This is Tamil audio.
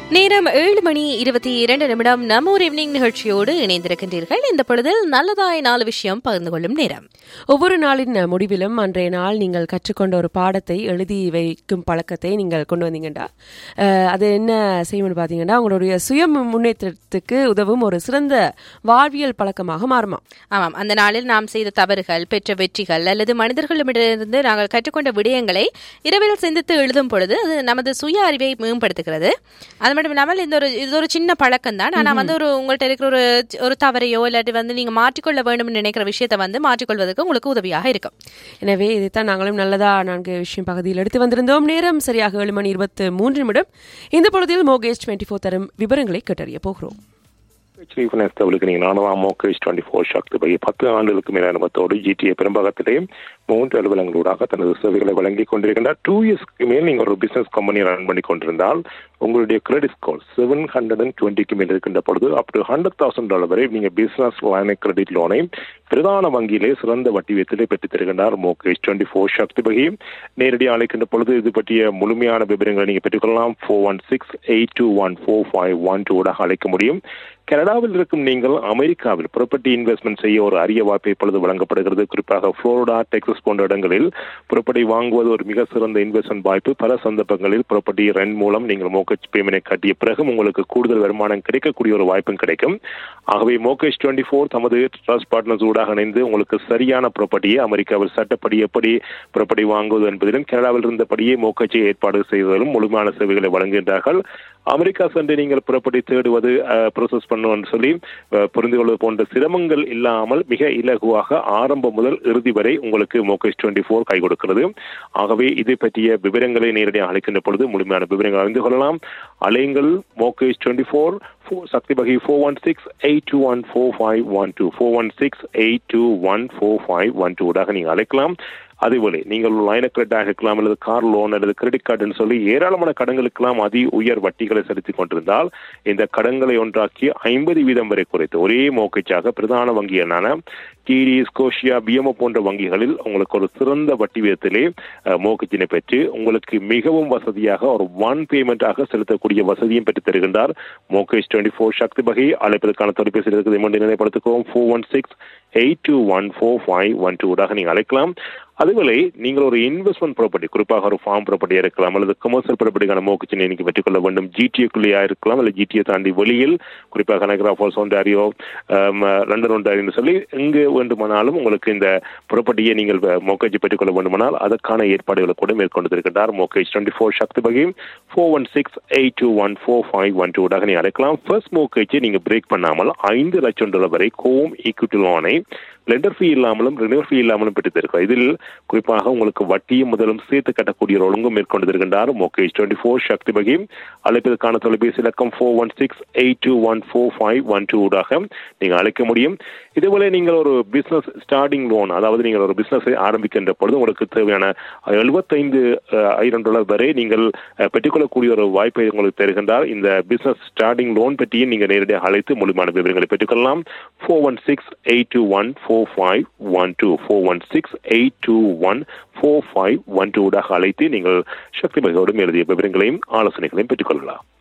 நேரம் ஏழு மணி இருபத்தி இரண்டு நிமிடம் நம்ம ஒரு ஈவினிங் நிகழ்ச்சியோடு இணைந்திருக்கின்றீர்கள் இந்த பொழுதில் நல்லதாய் நாலு விஷயம் பகிர்ந்து கொள்ளும் நேரம் ஒவ்வொரு நாளின் முடிவிலும் அன்றைய நாள் நீங்கள் கற்றுக்கொண்ட ஒரு பாடத்தை எழுதி வைக்கும் பழக்கத்தை நீங்கள் கொண்டு வந்தீங்கண்டா அஹ், அது என்ன செய்யணும்னு பார்த்தீங்கன்னா உங்களுடைய சுய முன்னேற்றத்துக்கு உதவும் ஒரு சிறந்த வாழ்வியல் பழக்கமாக மாறுமா ஆமாம் அந்த நாளில் நாம் செய்த தவறுகள் பெற்ற வெற்றிகள் அல்லது மனிதர்களிடமிருந்து நாங்கள் கற்றுக்கொண்ட விடயங்களை இரவில் சிந்தித்து எழுதும் பொழுது அது நமது சுய அறிவை மேம்படுத்துகிறது அது மட்டும் இல்லாமல் இந்த ஒரு இது ஒரு சின்ன பழக்கம் தான் ஆனால் வந்து ஒரு உங்கள்கிட்ட இருக்கிற ஒரு ஒரு தவறையோ இல்லாட்டி வந்து நீங்க மாற்றிக்கொள்ள வேண்டும் நினைக்கிற விஷயத்தை வந்து மாற்றிக்கொள்வதற்கு உங்களுக்கு உதவியாக இருக்கும் எனவே இதைத்தான் நாங்களும் நல்லதா நான்கு விஷயம் பகுதியில் எடுத்து வந்திருந்தோம் நேரம் சரியாக ஏழு மணி இருபத்து மூன்று நிமிடம் இந்த பொழுதில் மோகேஷ் டுவெண்ட்டி ஃபோர் தரும் விவரங்களை கேட்டறிய போகிறோம் ஸ்டீஃபன் எஸ்தவளுக்கு நீங்கள் நானும் மோகேஷ் டுவெண்ட்டி ஃபோர் சக்தி பகி பத்து ஆண்டுகளுக்கு மேல் அனுபவத்தோடு ஜிடிஏ பெரும்பாகத்திலேயும் மூன்று அலுவலங்களூடாக தனது சேவைகளை வழங்கி கொண்டிருக்கின்றார் டூ இயர்ஸ்க்கு மேல் நீங்கள் ஒரு பிசினஸ் கம்பெனி ரன் பண்ணி கொண்டிருந்தால் உங்களுடைய credit score seven hundred and டுவெண்ட்டிக்கு மேல் இருக்கின்ற பொழுது up to hundred thousand dollar வரை நீங்கள் பிசினஸ் லைன் கிரெடிட் லோனை பிரதான வங்கியிலே சிறந்த வட்டி வீதத்திலே பெற்றுத் தருகின்றார் மோகேஷ் டுவெண்ட்டி ஃபோர் சக்தி பகி நேரடியாக அழைக்கின்ற பொழுது இது பற்றிய முழுமையான விவரங்களை நீங்கள் பெற்றுக்கொள்ளலாம் four one six eight two one four five one two அழைக்க முடியும் கனடாவில் இருக்கும் நீங்கள் அமெரிக்காவில் ப்ராப்பர்ட்டி இன்வெஸ்ட்மெண்ட் செய்ய ஒரு அரிய வாய்ப்பு இப்பொழுது வழங்கப்படுகிறது குறிப்பாக புளோரிடா டெக்சஸ் போன்ற இடங்களில் ப்ராப்பர்ட்டி வாங்குவது ஒரு மிக சிறந்த இன்வெஸ்ட்மெண்ட் வாய்ப்பு பல சந்தர்ப்பங்களில் ப்ராப்பர்ட்டி ரெண்ட் மூலம் நீங்கள் மோகேஜ் பேமெண்ட் கட்டிய பிறகு உங்களுக்கு கூடுதல் வருமானம் கிடைக்கக்கூடிய ஒரு வாய்ப்பும் கிடைக்கும் ஆகவே மோகேஷ் டுவெண்ட்டி ஃபோர் தமது ட்ரஸ்ட் பார்ட்னர்ஸ் ஊடாக இணைந்து உங்களுக்கு சரியான ப்ராப்பர்ட்டியை அமெரிக்காவில் சட்டப்படி எப்படி ப்ராப்பர்ட்டி வாங்குவது என்பதிலும் கனடாவில் இருந்தபடியே மோகேஜை ஏற்பாடு செய்வதிலும் முழுமையான சேவைகளை வழங்குகின்றார்கள் அமெரிக்கா சென்று நீங்கள் ப்ராப்பர்ட்டி தேடுவது ப்ரோசஸ் பண்ணுவோம்னு சொல்லி அஹ், புரிந்து கொள்வது போன்ற சிரமங்கள் இல்லாமல் மிக இலகுவாக ஆரம்பம் முதல் இறுதி வரை உங்களுக்கு மோகேஷ் டுவெண்ட்டி ஃபோர் கை கொடுக்கிறது ஆகவே இது பற்றிய விவரங்களை நேரடியாக அழைக்கின்ற பொழுது முழுமையான விவரங்களை அறிந்து கொள்ளலாம் அலையுங்கள் மோகேஷ் டுவெண்ட்டி ஃபோர் சக்தி வகை four one six eight two one four five one two four one six eight two one four five one டூடாக நீங்கள் அழைக்கலாம் அதேபோல நீங்கள் லைன கிரெடிட்டாக இருக்கலாம் அல்லது கார் லோன் அல்லது கிரெடிட் கார்டுன்னு சொல்லி ஏராளமான கடன்களுக்கெல்லாம் அதி உயர் வட்டிகளை செலுத்திக் கொண்டிருந்தால் இந்த கடன்களை ஒன்றாக்கி ஐம்பது வீதம் வரை குறைத்து ஒரே மோக்கச்சாக பிரதான வங்கியான டிடி ஸ்கோஷியா பிஎம்ஓ போன்ற வங்கிகளில் உங்களுக்கு ஒரு சிறந்த வட்டி வீதத்திலே மோக்கச்சினை பெற்று உங்களுக்கு மிகவும் வசதியாக ஒரு ஒன் பேமெண்டாக செலுத்தக்கூடிய வசதியும் பெற்று தருகின்றார் மோகேஷ் டுவெண்ட்டி ஃபோர் சக்தி வகை அழைப்பதற்கான தொலைபேசி இருக்குது என்று நினைப்படுத்துவோம் four one six eight two one four five one டூடாக நீங்கள் அழைக்கலாம் அதுவேளை நீங்கள் ஒரு இன்வெஸ்ட்மெண்ட் ப்ராப்பர்ட்டி குறிப்பாக ஒரு ஃபார்ம் ப்ராப்பர்ட்டியாக இருக்கலாம் அல்லது கமர்ஷியல் ப்ராப்பர்ட்டிக்கான மோக்கச்சினை நீங்கள் பெற்றுக்கொள்ள வேண்டும் ஜிடிஏக்குள்ளேயா இருக்கலாம் அல்லது ஜிடிஏ தாண்டி வெளியில் குறிப்பாக நகரா ஃபால்ஸ் ஒன்டாரியோ லண்டன் ஒன்டாரியோன்னு சொல்லி எங்கு வேண்டுமானாலும் உங்களுக்கு இந்த ப்ராப்பர்ட்டியை நீங்கள் மோக்கேஜ் பெற்றுக்கொள்ள வேண்டுமானால் அதற்கான ஏற்பாடுகளை கூட மேற்கொண்டு இருக்கின்றார் மோக்கேஜ் டுவெண்ட்டி ஃபோர் சக்தி வகை four one six eight two one four five one டூடாக நீங்கள் அழைக்கலாம் ஃபர்ஸ்ட் மோக்கேஜை நீங்கள் பிரேக் பண்ணாமல் ஐந்து லட்சம் டாலர் வரை கோம் ஈக்விட்டி லோனை லெண்டர் ஃபீ இல்லாமலும் ரினிவர் ஃபீ இல்லாமலும் பெற்று தருகிறார் இதில் குறிப்பாக உங்களுக்கு வட்டியும் முதலும் சேர்த்து கட்டக்கூடிய ஒரு ஒழுங்கும் மேற்கொண்டு இருக்கின்றார் மோகேஷ் டுவெண்ட்டி ஃபோர் சக்தி பகி அழைப்பதற்கான தொலைபேசி இலக்கம் four one six eight two one four five one two ஊடாக நீங்கள் அழைக்க முடியும் இதுபோல நீங்கள் ஒரு பிசினஸ் ஸ்டார்டிங் லோன் அதாவது நீங்கள் ஒரு பிசினஸை ஆரம்பிக்கின்ற பொழுது உங்களுக்கு தேவையான எழுபத்தைந்து ஆயிரம் டாலர் வரை நீங்கள் அஹ், பெற்றுக்கொள்ளக்கூடிய ஒரு வாய்ப்பை உங்களுக்கு தருகின்றார் இந்த பிசினஸ் ஸ்டார்டிங் லோன் பற்றியும் நீங்கள் நேரடியாக அழைத்து முழுமையான விவரங்களை பெற்றுக்கொள்ளலாம் four one six eight two one four five one two four one six eight two one four five one டூடாக அழைத்து நீங்கள் சக்தி பகையோடும் எழுதிய விவரங்களையும் ஆலோசனைகளையும் பெற்றுக்கொள்ளலாம்